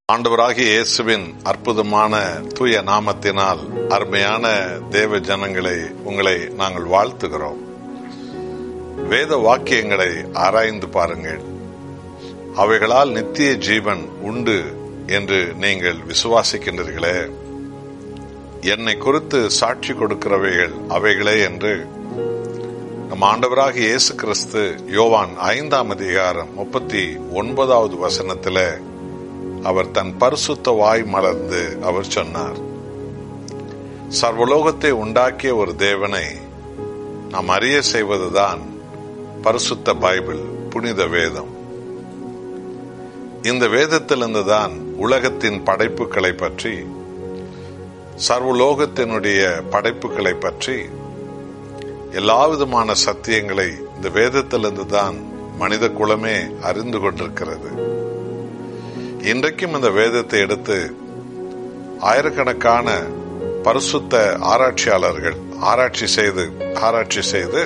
ஆண்டவராகிய இயேசுவின் அற்புதமான தூய நாமத்தினால் அருமையான தேவ ஜனங்களை உங்களை நாங்கள் வாழ்த்துகிறோம் வேத வாக்கியங்களை ஆராய்ந்து பாருங்கள் அவைகளால் நித்திய ஜீவன் உண்டு என்று நீங்கள் விசுவாசிக்கின்றீர்களே என்னை குறித்து சாட்சி கொடுக்கிறவைகள் அவைகளே என்று நம் ஆண்டவராக இயேசு கிறிஸ்து யோவான் ஐந்தாம் அதிகாரம் முப்பத்தி ஒன்பதாவது வசனத்தில் அவர் தன் பரிசுத்த வாய் மலர்ந்து அவர் சொன்னார் சர்வலோகத்தை உண்டாக்கிய ஒரு தேவனை நாம் அறிய செய்வதுதான் பரிசுத்த பைபிள் புனித வேதம் இந்த வேதத்திலிருந்து தான் உலகத்தின் படைப்புகளை பற்றி சர்வலோகத்தினுடைய படைப்புகளை பற்றி எல்லா விதமான சத்தியங்களை இந்த வேதத்திலிருந்து தான் மனித குலமே அறிந்து கொண்டிருக்கிறது இன்றைக்கும் இந்த வேதத்தை எடுத்து ஆயிரக்கணக்கான பரிசுத்த ஆராய்ச்சியாளர்கள் ஆராய்ச்சி செய்து ஆராய்ச்சி செய்து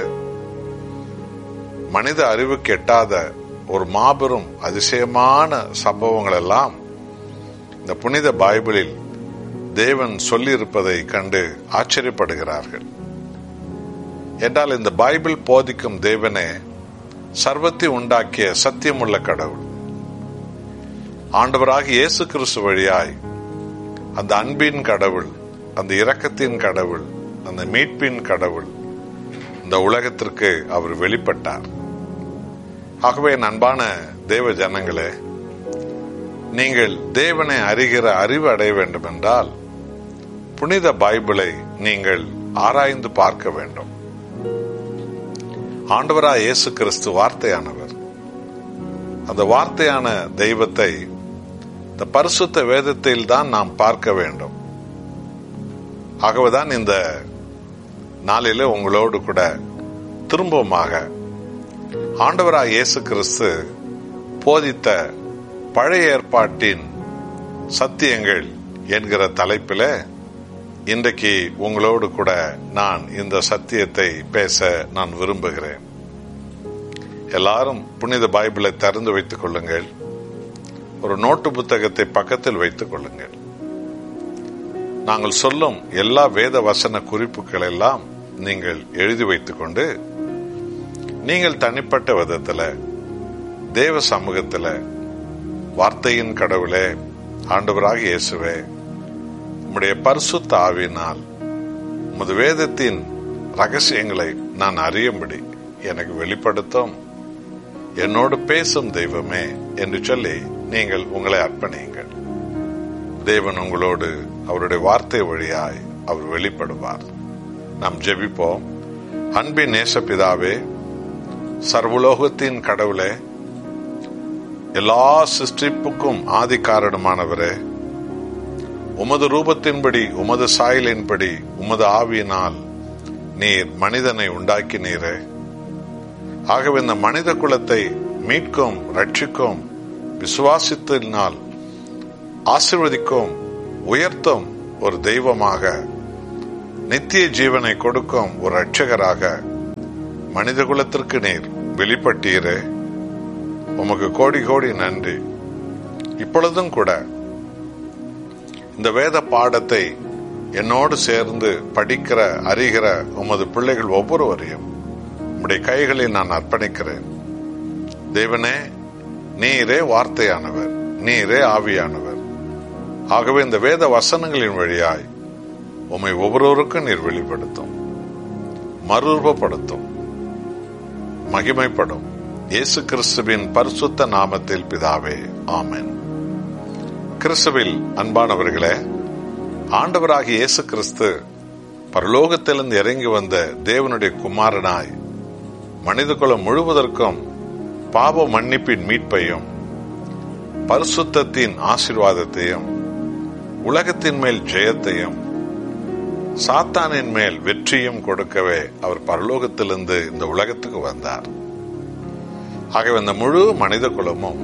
மனித அறிவுக்கு எட்டாத ஒரு மாபெரும் அதிசயமான சம்பவங்கள் எல்லாம் இந்த புனித பைபிளில் தேவன் சொல்லியிருப்பதை கண்டு ஆச்சரியப்படுகிறார்கள் என்றால் இந்த பைபிள் போதிக்கும் தேவனே சர்வத்தை உண்டாக்கிய சத்தியமுள்ள கடவுள் ஆண்டவராக இயேசு கிறிஸ்து வழியாய் அந்த அன்பின் கடவுள் அந்த இரக்கத்தின் கடவுள் அந்த மீட்பின் கடவுள் இந்த உலகத்திற்கு அவர் வெளிப்பட்டார் ஆகவே அன்பான தேவ ஜனங்களே நீங்கள் தேவனை அறிகிற அறிவு அடைய வேண்டும் என்றால் புனித பைபிளை நீங்கள் ஆராய்ந்து பார்க்க வேண்டும் ஆண்டவராய் இயேசு கிறிஸ்து வார்த்தையானவர் அந்த வார்த்தையான தெய்வத்தை இந்த பரிசுத்த வேதத்தில் தான் நாம் பார்க்க வேண்டும் ஆகவேதான் இந்த நாளில உங்களோடு கூட திரும்பவுமாக ஆண்டவராய் இயேசு கிறிஸ்து போதித்த பழைய ஏற்பாட்டின் சத்தியங்கள் என்கிற தலைப்பில் இன்றைக்கு உங்களோடு கூட நான் இந்த சத்தியத்தை பேச நான் விரும்புகிறேன் எல்லாரும் புனித பைபிளை திறந்து வைத்துக் கொள்ளுங்கள் ஒரு நோட்டு புத்தகத்தை பக்கத்தில் வைத்துக் கொள்ளுங்கள் நாங்கள் சொல்லும் எல்லா வேத வசன குறிப்புகள் எல்லாம் நீங்கள் எழுதி வைத்துக் கொண்டு நீங்கள் தனிப்பட்ட விதத்தில் தேவ சமூகத்தில் வார்த்தையின் கடவுளே ஆண்டவராக இயேசுவே உம்முடைய பரிசுத்த ஆவினால் உமது வேதத்தின் ரகசியங்களை நான் அறியும்படி எனக்கு வெளிப்படுத்தும் என்னோடு பேசும் தெய்வமே என்று சொல்லி நீங்கள் உங்களை அர்ப்பணியுங்கள் தேவன் உங்களோடு அவருடைய வார்த்தை வழியாய் அவர் வெளிப்படுவார் நாம் ஜெபிப்போம் அன்பின் நேசப்பிதாவே சர்வலோகத்தின் கடவுளே எல்லா சிருஷ்டிப்புக்கும் ஆதி காரணமானவரே உமது ரூபத்தின்படி உமது சாயலின்படி உமது ஆவியினால் நீர் மனிதனை உண்டாக்கினீரே ஆகவே இந்த மனித குலத்தை மீட்கும் ரட்சிக்கும் விசுவாசித்தினால் ஆசிர்வதிக்கும் உயர்த்தும் ஒரு தெய்வமாக நித்திய ஜீவனை கொடுக்கும் ஒரு ரட்சகராக மனித குலத்திற்கு நீர் வெளிப்பட்டீரே உமக்கு கோடி கோடி நன்றி இப்பொழுதும் கூட இந்த வேத பாடத்தை என்னோடு சேர்ந்து படிக்கிற அறிகிற உமது பிள்ளைகள் ஒவ்வொருவரையும் உம்முடைய கைகளில் நான் அர்ப்பணிக்கிறேன் தேவனே நீரே வார்த்தையானவர் நீரே ஆவியானவர் ஆகவே இந்த வேத வசனங்களின் வழியாய் உம்மை ஒவ்வொருவருக்கும் நீர் வெளிப்படுத்தும் மறுரூபப்படுத்தும் மகிமைப்படும் இயேசு கிறிஸ்துவின் பரிசுத்த நாமத்தில் பிதாவே ஆமேன் கிறிஸ்துவில் அன்பானவர்களே ஆண்டவராகிய இயேசு கிறிஸ்து பரலோகத்திலிருந்து இறங்கி வந்த தேவனுடைய குமாரனாய் மனிதகுலம் முழுவதற்கும் பாவ மன்னிப்பின் மீட்பையும் பரிசுத்தத்தின் ஆசிர்வாதத்தையும் உலகத்தின் மேல் ஜெயத்தையும் சாத்தானின் மேல் வெற்றியும் கொடுக்கவே அவர் பரலோகத்திலிருந்து இந்த உலகத்துக்கு வந்தார் ஆகவே இந்த முழு மனித குலமும்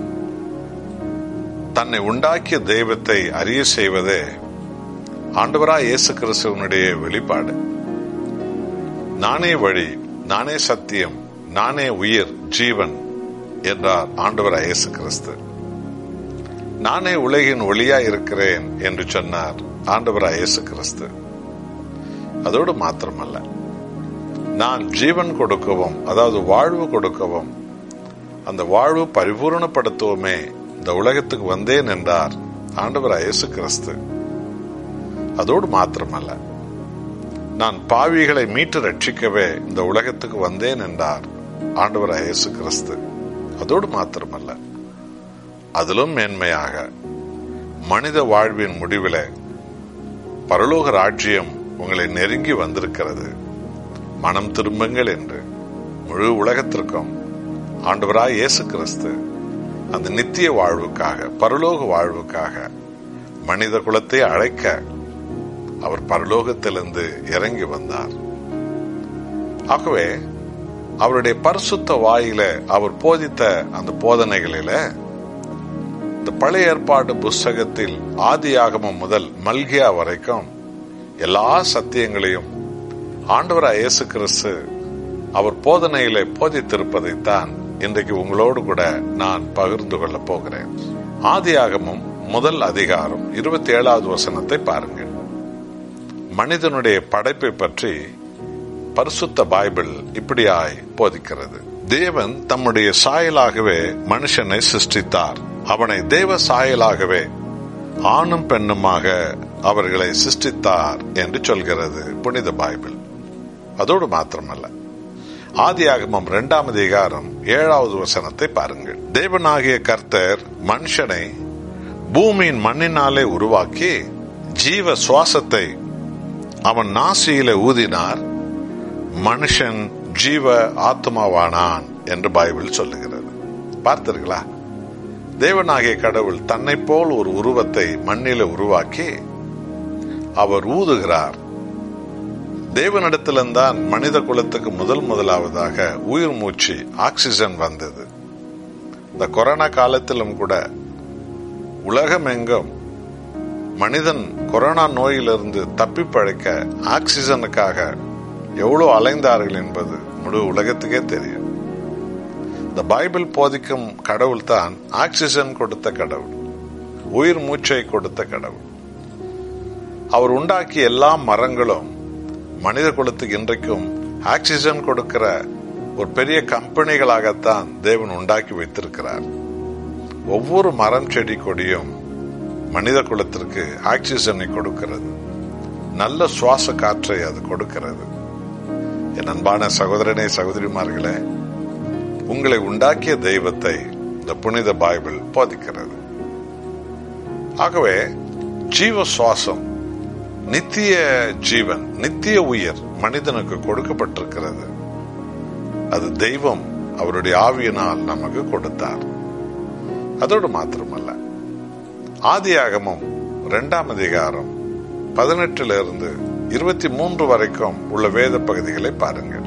தன்னை உண்டாக்கிய தெய்வத்தை அறிய செய்வதே ஆண்டவராய் இயேசு கிறிஸ்துவனுடைய வெளிப்பாடு நானே வழி நானே சத்தியம் நானே உயிர் ஜீவன் என்றார் ஆண்டவராய் இயேசு கிறிஸ்து நானே உலகின் ஒளியா இருக்கிறேன் என்று சொன்னார் ஆண்டவராய் இயேசு கிறிஸ்து அதோடு மாத்திரமல்ல நான் ஜீவன் கொடுக்கவும் அதாவது வாழ்வு கொடுக்கவும் அந்த வாழ்வு பரிபூர்ணப்படுத்துவோமே இந்த உலகத்துக்கு வந்தேன் என்றார் ஆண்டவராய் இயேசு கிறிஸ்து அதோடு மாத்திரமல்ல நான் பாவிகளை மீட்டு ரட்சிக்கவே இந்த உலகத்துக்கு வந்தேன் என்றார் ஆண்டவராய் இயேசு கிறிஸ்து அதோடு மாத்திரமல்ல அதிலும் மேன்மையாக மனித வாழ்வின் முடிவில பரலோக ராஜ்யம் உங்களை நெருங்கி வந்திருக்கிறது மனம் திரும்புங்கள் என்று முழு உலகத்திற்கும் ஆண்டவராய் இயேசு கிறிஸ்து அந்த நித்திய வாழ்வுக்காக பரலோக வாழ்வுக்காக மனித குலத்தை அழைக்க அவர் பரலோகத்திலிருந்து இறங்கி வந்தார் ஆகவே அவருடைய பரிசுத்த வாயில அவர் போதித்த அந்த போதனைகளில இந்த பழைய ஏற்பாடு புஸ்தகத்தில் ஆதியாகமம் முதல் மல்கியா வரைக்கும் எல்லா சத்தியங்களையும் ஆண்டவராய் இயேசு கிறிஸ்து அவர் போதனையில போதித்திருப்பதைத்தான் இன்றைக்கு உங்களோடு கூட நான் பகிர்ந்து கொள்ளப் போகிறேன் ஆதியாகமும் முதல் அதிகாரம் இருபத்தி ஏழாவது வசனத்தை பாருங்கள் மனிதனுடைய படைப்பை பற்றி பரிசுத்த பைபிள் இப்படியாய் போதிக்கிறது தேவன் தம்முடைய சாயலாகவே மனுஷனை சிருஷ்டித்தார் அவனை தேவ சாயலாகவே ஆணும் பெண்ணுமாக அவர்களை சிருஷ்டித்தார் என்று சொல்கிறது புனித பைபிள் அதோடு மாத்திரமல்ல ஆதியாகமம் இரண்டாம் அதிகாரம் ஏழாவது வசனத்தை பாருங்கள் தேவனாகிய கர்த்தர் மனுஷனை பூமியின் மண்ணினாலே உருவாக்கி ஜீவ சுவாசத்தை அவன் நாசியில ஊதினார் மனுஷன் ஜீவ ஆத்மாவானான் என்று பைபிள் சொல்லுகிறது பார்த்தீர்களா தேவனாகிய கடவுள் தன்னை போல் ஒரு உருவத்தை மண்ணில உருவாக்கி அவர் ஊதுகிறார் தேவனிடத்தில்தான் மனித குலத்துக்கு முதல் முதலாவதாக உயிர் மூச்சு ஆக்சிஜன் வந்தது இந்த கொரோனா காலத்திலும் கூட உலகம் எங்கும் மனிதன் கொரோனா நோயிலிருந்து தப்பி பழைக்க ஆக்சிஜனுக்காக எவ்வளவு அலைந்தார்கள் என்பது முழு உலகத்துக்கே தெரியும் இந்த பைபிள் போதிக்கும் கடவுள் தான் ஆக்சிஜன் கொடுத்த கடவுள் உயிர் மூச்சை கொடுத்த கடவுள் அவர் உண்டாக்கிய எல்லா மரங்களும் மனித குலத்துக்கு இன்றைக்கும் ஆக்சிஜன் கொடுக்கிற ஒரு பெரிய கம்பெனிகளாகத்தான் தேவன் உண்டாக்கி வைத்திருக்கிறார் ஒவ்வொரு மரம் செடி கொடியும் மனித குலத்திற்கு ஆக்சிஜனை கொடுக்கிறது நல்ல சுவாச காற்றை அது கொடுக்கிறது என் அன்பான சகோதரனே சகோதரிமார்களே உங்களை உண்டாக்கிய தெய்வத்தை இந்த புனித பைபிள் போதிக்கிறது ஆகவே ஜீவ சுவாசம் நித்திய ஜீவன் நித்திய உயிர் மனிதனுக்கு கொடுக்கப்பட்டிருக்கிறது அது தெய்வம் அவருடைய ஆவியினால் நமக்கு கொடுத்தார் அதோடு மாத்திரமல்ல ஆதியாகமும் இரண்டாம் அதிகாரம் பதினெட்டிலிருந்து இருபத்தி மூன்று வரைக்கும் உள்ள வேத பகுதிகளை பாருங்கள்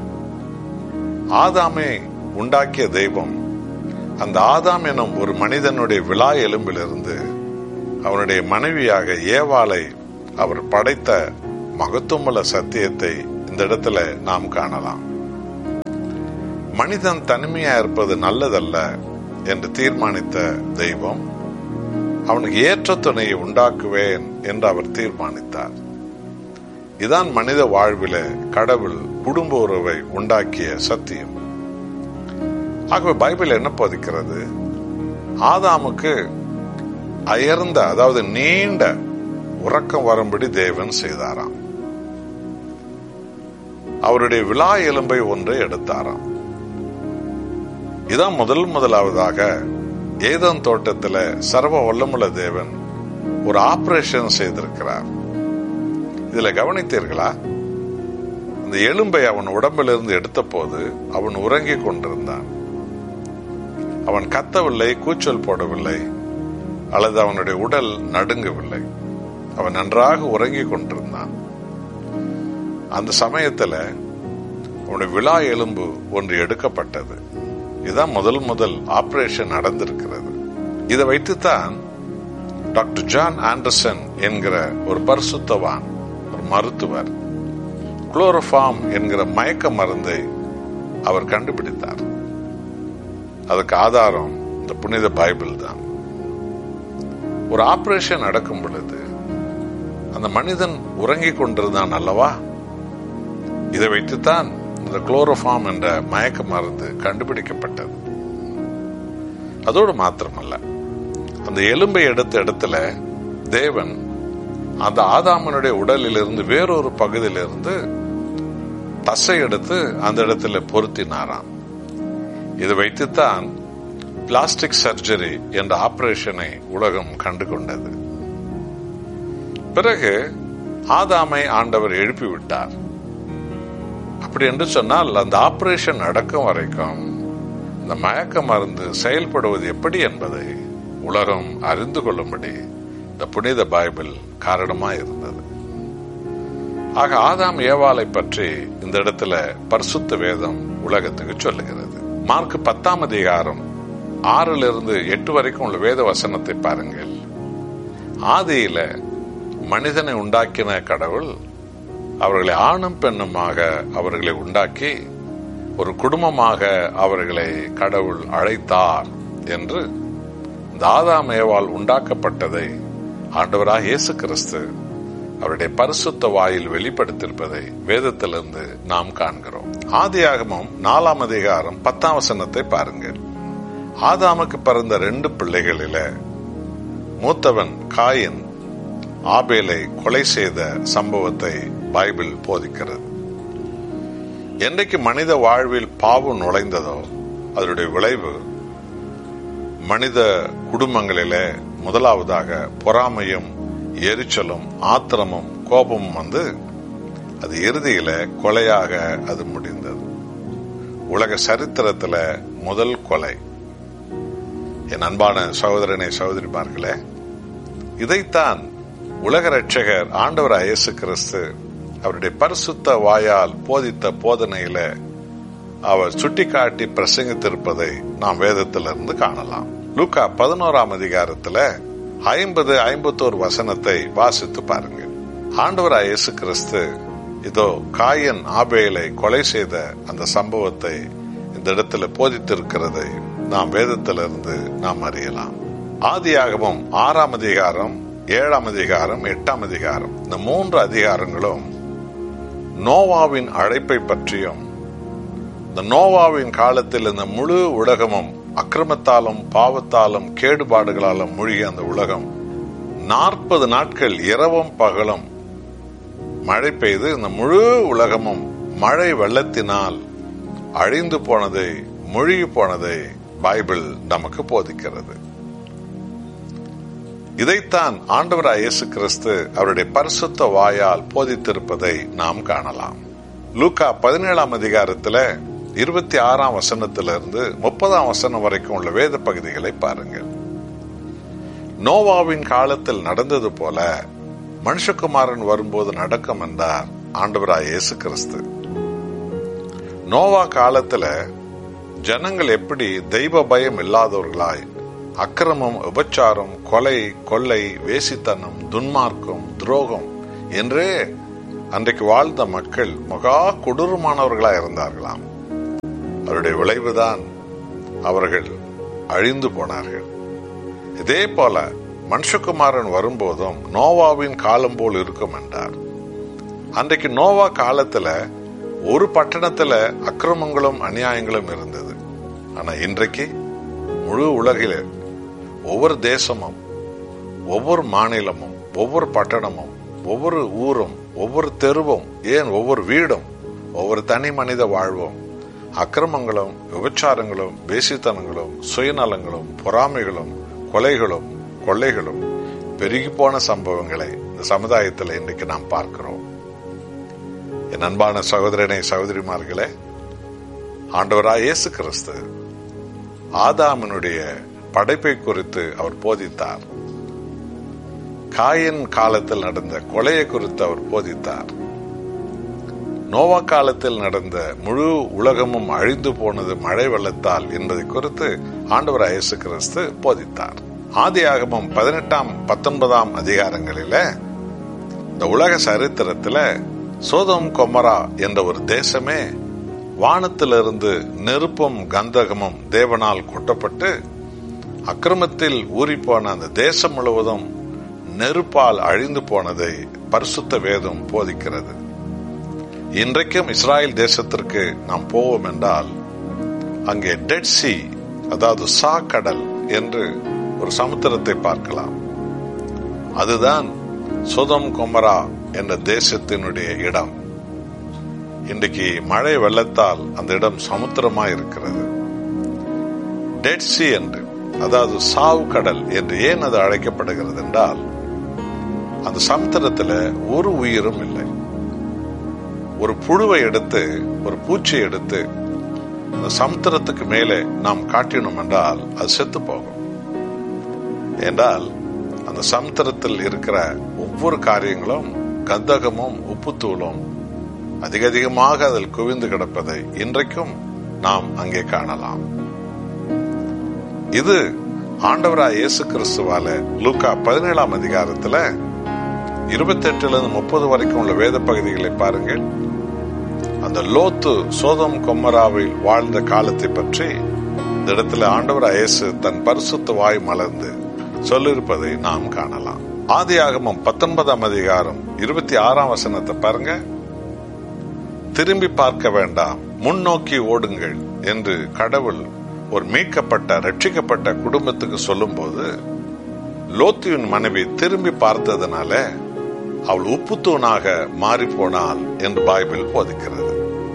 ஆதாமை உண்டாக்கிய தெய்வம் அந்த ஆதாம் எனும் ஒரு மனிதனுடைய விழா எலும்பிலிருந்து அவனுடைய மனைவியாக ஏவாளை அவர் படைத்த மகத்துவமுள்ள சத்தியத்தை இந்த இடத்துல நாம் காணலாம் மனிதன் தனிமையா இருப்பது நல்லதல்ல என்று தீர்மானித்த தெய்வம் அவனுக்கு ஏற்ற துணையை உண்டாக்குவேன் என்று அவர் தீர்மானித்தார் இதான் மனித வாழ்வில கடவுள் குடும்ப உறவை உண்டாக்கிய சத்தியம் ஆகவே பைபிள் என்ன போதிக்கிறது ஆதாமுக்கு அயர்ந்த அதாவது நீண்ட உறக்கம் வரும்படி தேவன் செய்தாராம் அவருடைய விழா எலும்பை ஒன்றை எடுத்தாராம் இதான் முதல் முதலாவதாக ஏதன் தோட்டத்துல சர்வ வல்லமுள்ள தேவன் ஒரு ஆபரேஷன் செய்திருக்கிறார் இதுல கவனித்தீர்களா அந்த எலும்பை அவன் உடம்பிலிருந்து எடுத்த போது அவன் உறங்கிக் கொண்டிருந்தான் அவன் கத்தவில்லை கூச்சல் போடவில்லை அல்லது அவனுடைய உடல் நடுங்கவில்லை அவன் நன்றாக உறங்கிக் கொண்டிருந்தான் அந்த சமயத்துல அவனுடைய விழா எலும்பு ஒன்று எடுக்கப்பட்டது இதுதான் முதல் முதல் ஆபரேஷன் நடந்திருக்கிறது இதை வைத்துத்தான் டாக்டர் ஜான் ஆண்டர்சன் என்கிற ஒரு பரிசுத்தவான் ஒரு மருத்துவர் குளோரோஃபார்ம் என்கிற மயக்க மருந்தை அவர் கண்டுபிடித்தார் அதுக்கு ஆதாரம் இந்த புனித பைபிள் தான் ஒரு ஆபரேஷன் நடக்கும் பொழுது அந்த மனிதன் உறங்கிக் கொண்டிருந்தான் அல்லவா இதை வைத்துத்தான் இந்த குளோரோஃபார்ம் என்ற மயக்க மருந்து கண்டுபிடிக்கப்பட்டது அதோடு மாத்திரமல்ல அந்த எலும்பை எடுத்த இடத்துல தேவன் அந்த ஆதாமனுடைய உடலிலிருந்து வேறொரு பகுதியிலிருந்து தசை எடுத்து அந்த இடத்துல பொருத்தினாராம் இதை வைத்துத்தான் பிளாஸ்டிக் சர்ஜரி என்ற ஆபரேஷனை உலகம் கண்டு கொண்டது பிறகு ஆதாமை ஆண்டவர் எழுப்பிவிட்டார் அப்படி என்று சொன்னால் அந்த ஆபரேஷன் நடக்கும் வரைக்கும் இந்த மயக்க மருந்து செயல்படுவது எப்படி என்பதை உலகம் அறிந்து கொள்ளும்படி இந்த புனித பைபிள் காரணமா இருந்தது ஆக ஆதாம் ஏவாளை பற்றி இந்த இடத்துல பரிசுத்த வேதம் உலகத்துக்கு சொல்லுகிறது மார்க் பத்தாம் அதிகாரம் ஆறுல இருந்து எட்டு வரைக்கும் உள்ள வேத வசனத்தை பாருங்கள் ஆதியில மனிதனை உண்டாக்கின கடவுள் அவர்களை ஆணும் பெண்ணுமாக அவர்களை உண்டாக்கி ஒரு குடும்பமாக அவர்களை கடவுள் அழைத்தார் என்று இந்த ஆதாம் ஏவால் உண்டாக்கப்பட்டதை ஆண்டவராக இயேசு கிறிஸ்து அவருடைய பரிசுத்த வாயில் வெளிப்படுத்தியிருப்பதை வேதத்திலிருந்து நாம் காண்கிறோம் ஆதியாகமும் நாலாம் அதிகாரம் பத்தாம் வசனத்தை பாருங்கள் ஆதாமுக்கு பிறந்த ரெண்டு பிள்ளைகளில மூத்தவன் காயின் ஆபேலை கொலை செய்த சம்பவத்தை பைபிள் போதிக்கிறது என்றைக்கு மனித வாழ்வில் பாவம் நுழைந்ததோ அதனுடைய விளைவு மனித குடும்பங்களிலே முதலாவதாக பொறாமையும் எரிச்சலும் ஆத்திரமும் கோபமும் வந்து அது இறுதியில கொலையாக அது முடிந்தது உலக சரித்திரத்துல முதல் கொலை என் அன்பான சகோதரனை சகோதரிமார்களே இதைத்தான் உலக ரட்சகர் ஆண்டவர் இயேசு கிறிஸ்து அவருடைய பரிசுத்த வாயால் போதித்த போதனையில அவர் சுட்டிக்காட்டி பிரசங்கித்திருப்பதை நாம் வேதத்திலிருந்து காணலாம் லூக்கா பதினோராம் அதிகாரத்துல ஐம்பது ஐம்பத்தோரு வசனத்தை வாசித்து பாருங்கள் ஆண்டவர் இயேசு கிறிஸ்து இதோ காயன் ஆபேலை கொலை செய்த அந்த சம்பவத்தை இந்த இடத்துல போதித்திருக்கிறதை நாம் வேதத்திலிருந்து நாம் அறியலாம் ஆதியாகமும் ஆறாம் அதிகாரம் ஏழாம் அதிகாரம் எட்டாம் அதிகாரம் இந்த மூன்று அதிகாரங்களும் நோவாவின் அழைப்பை பற்றியும் இந்த நோவாவின் காலத்தில் இந்த முழு உலகமும் அக்கிரமத்தாலும் பாவத்தாலும் கேடுபாடுகளாலும் மூழ்கிய அந்த உலகம் நாற்பது நாட்கள் இரவும் பகலும் மழை பெய்து இந்த முழு உலகமும் மழை வெள்ளத்தினால் அழிந்து போனதை மூழ்கி போனதை பைபிள் நமக்கு போதிக்கிறது இதைத்தான் ஆண்டவராய் இயேசு கிறிஸ்து அவருடைய பரிசுத்த வாயால் போதித்திருப்பதை நாம் காணலாம் லூக்கா பதினேழாம் அதிகாரத்துல இருபத்தி ஆறாம் வசனத்திலிருந்து முப்பதாம் வசனம் வரைக்கும் உள்ள வேத பகுதிகளை பாருங்கள் நோவாவின் காலத்தில் நடந்தது போல மனுஷகுமாரன் வரும்போது நடக்கும் என்றார் ஆண்டவராய் இயேசு கிறிஸ்து நோவா காலத்துல ஜனங்கள் எப்படி தெய்வ பயம் இல்லாதவர்களாய் அக்கிரமம் உபச்சாரம் கொலை கொள்ளை வேசித்தனம் துன்மார்க்கம் துரோகம் என்றே அன்றைக்கு வாழ்ந்த மக்கள் மகா கொடூரமானவர்களாய் இருந்தார்களாம் அவருடைய விளைவுதான் அவர்கள் அழிந்து போனார்கள் இதே போல மனுஷகுமாரன் வரும்போதும் நோவாவின் காலம் போல் இருக்கும் என்றார் அன்றைக்கு நோவா காலத்துல ஒரு பட்டணத்துல அக்கிரமங்களும் அநியாயங்களும் இருந்தது ஆனா இன்றைக்கு முழு உலகில ஒவ்வொரு தேசமும் ஒவ்வொரு மாநிலமும் ஒவ்வொரு பட்டணமும் ஒவ்வொரு ஊரும் ஒவ்வொரு தெருவும் ஏன் ஒவ்வொரு வீடும் ஒவ்வொரு தனி மனித வாழ்வும் அக்கிரமங்களும் விபச்சாரங்களும் பேசித்தனங்களும் சுயநலங்களும் பொறாமைகளும் கொலைகளும் கொள்ளைகளும் பெருகி போன சம்பவங்களை இந்த சமுதாயத்தில் இன்றைக்கு நாம் பார்க்கிறோம் என் அன்பான சகோதரனை சகோதரிமார்களே ஆண்டவராய் இயேசு கிறிஸ்து ஆதாமனுடைய படைப்பை குறித்து அவர் போதித்தார் காயின் காலத்தில் நடந்த கொலையை குறித்து அவர் போதித்தார் நோவா காலத்தில் நடந்த முழு உலகமும் அழிந்து போனது மழை வெள்ளத்தால் என்பதை குறித்து ஆண்டவர் இயேசு கிறிஸ்து போதித்தார் ஆதி ஆகமம் பதினெட்டாம் பத்தொன்பதாம் அதிகாரங்களில இந்த உலக சரித்திரத்துல சோதம் கொமரா என்ற ஒரு தேசமே வானத்திலிருந்து நெருப்பும் கந்தகமும் தேவனால் கொட்டப்பட்டு அக்கிரமத்தில் ஊறிப்போன அந்த தேசம் முழுவதும் நெருப்பால் அழிந்து போனதை பரிசுத்த வேதம் போதிக்கிறது இன்றைக்கும் இஸ்ராயல் தேசத்திற்கு நாம் போவோம் என்றால் அங்கே டெட் சி அதாவது சா கடல் என்று ஒரு சமுத்திரத்தை பார்க்கலாம் அதுதான் சுதம் கொமரா என்ற தேசத்தினுடைய இடம் இன்றைக்கு மழை வெள்ளத்தால் அந்த இடம் சமுத்திரமா இருக்கிறது டெட் சி என்று அதாவது சாவு கடல் என்று ஏன் அது அழைக்கப்படுகிறது என்றால் அந்த சமுத்திரத்துல ஒரு உயிரும் இல்லை ஒரு புழுவை எடுத்து ஒரு பூச்சியை எடுத்து அந்த சமுத்திரத்துக்கு மேலே நாம் காட்டினோம் என்றால் அது செத்து போகும் என்றால் அந்த சமுத்திரத்தில் இருக்கிற ஒவ்வொரு காரியங்களும் கந்தகமும் உப்புத்தூளும் அதிக அதிகமாக அதில் குவிந்து கிடப்பதை இன்றைக்கும் நாம் அங்கே காணலாம் இது ஆண்டவராய் இயேசு கிறிஸ்துவால லூக்கா பதினேழாம் அதிகாரத்துல இருபத்தி எட்டுல இருந்து முப்பது வரைக்கும் உள்ள வேத பகுதிகளை பாருங்கள் அந்த லோத்து சோதம் கொம்மராவில் வாழ்ந்த காலத்தை பற்றி இந்த இடத்துல ஆண்டவர் இயேசு தன் பரிசுத்த வாய் மலர்ந்து சொல்லிருப்பதை நாம் காணலாம் ஆதி ஆகமம் பத்தொன்பதாம் அதிகாரம் இருபத்தி ஆறாம் வசனத்தை பாருங்க திரும்பி பார்க்க வேண்டாம் முன்னோக்கி ஓடுங்கள் என்று கடவுள் ஒரு மீட்கப்பட்ட ரட்சிக்கப்பட்ட குடும்பத்துக்கு சொல்லும்போது லோத்தியின் மனைவி திரும்பி பார்த்ததுனால அவள் உப்புத்தூணாக மாறி போனாள் என்று பைபிள் போதிக்கிறது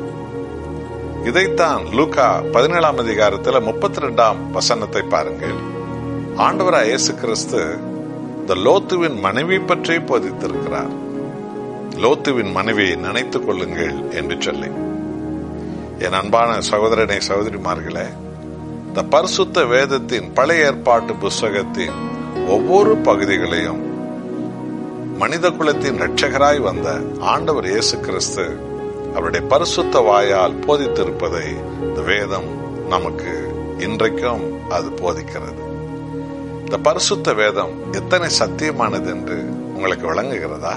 இதைத்தான் லூகா பதினேழாம் அதிகாரத்தில் முப்பத்தி ரெண்டாம் வசனத்தை பாருங்கள் ஆண்டவரா இயேசு கிறிஸ்து இந்த லோத்துவின் மனைவி பற்றி போதித்திருக்கிறார் லோத்துவின் மனைவியை நினைத்துக் கொள்ளுங்கள் என்று சொல்லி என் அன்பான சகோதரனை சகோதரிமார்களே இந்த பரிசுத்த வேதத்தின் பழைய ஏற்பாட்டு புஸ்தகத்தின் ஒவ்வொரு பகுதிகளையும் மனித குலத்தின் இரட்சகராய் வந்த ஆண்டவர் இயேசு கிறிஸ்து அவருடைய பரிசுத்த வாயால் போதித்திருப்பதை இந்த வேதம் நமக்கு இன்றைக்கும் அது போதிக்கிறது இந்த பரிசுத்த வேதம் எத்தனை சத்தியமானது என்று உங்களுக்கு விளங்குகிறதா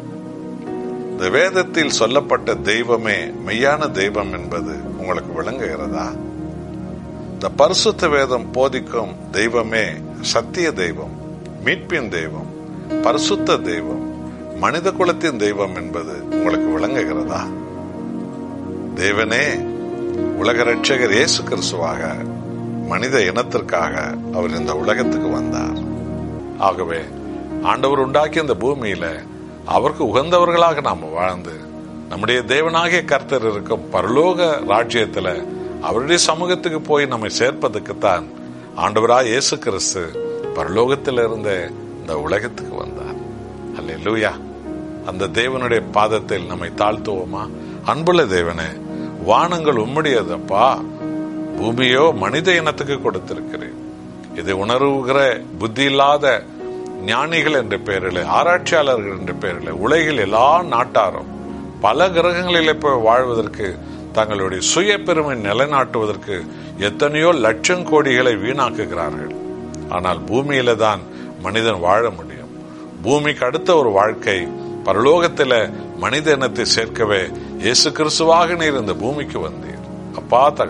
இந்த வேதத்தில் சொல்லப்பட்ட தெய்வமே மெய்யான தெய்வம் என்பது உங்களுக்கு விளங்குகிறதா இந்த பரிசுத்த வேதம் போதிக்கும் தெய்வமே சத்திய தெய்வம் மீட்பின் தெய்வம் பரிசுத்த தெய்வம் மனித குலத்தின் தெய்வம் என்பது உங்களுக்கு விளங்குகிறதா தேவனே உலக ரட்சகர் இயேசு கிறிஸ்துவாக மனித இனத்திற்காக அவர் இந்த உலகத்துக்கு வந்தார் ஆகவே ஆண்டவர் உண்டாக்கிய இந்த பூமியில அவருக்கு உகந்தவர்களாக நாம் வாழ்ந்து நம்முடைய தேவனாகிய கர்த்தர் இருக்கும் பரலோக ராஜ்யத்துல அவருடைய சமூகத்துக்கு போய் நம்மை சேர்ப்பதற்குத்தான் ஆண்டவராய் இயேசு கிறிஸ்து பரலோகத்தில் இருந்த இந்த உலகத்துக்கு வந்தார் அல்ல லூயா அந்த தேவனுடைய பாதத்தில் நம்மை தாழ்த்துவோமா அன்புள்ள தேவனே வானங்கள் உம்முடையதப்பா பூமியோ மனித இனத்துக்கு கொடுத்திருக்கிறேன் இதை உணர்வுகிற புத்தி இல்லாத ஞானிகள் என்ற பெயரில் ஆராய்ச்சியாளர்கள் என்ற பெயரில் உலகில் எல்லா நாட்டாரும் பல கிரகங்களில் போய் வாழ்வதற்கு தங்களுடைய சுய பெருமை நிலைநாட்டுவதற்கு எத்தனையோ லட்சம் கோடிகளை வீணாக்குகிறார்கள் ஆனால் பூமியில தான் மனிதன் வாழ முடியும் பூமிக்கு அடுத்த ஒரு வாழ்க்கை பரலோகத்தில மனித இனத்தை சேர்க்கவே இயேசு கிறிஸ்துவாக நீர் இந்த பூமிக்கு வந்தீர் அப்பா தக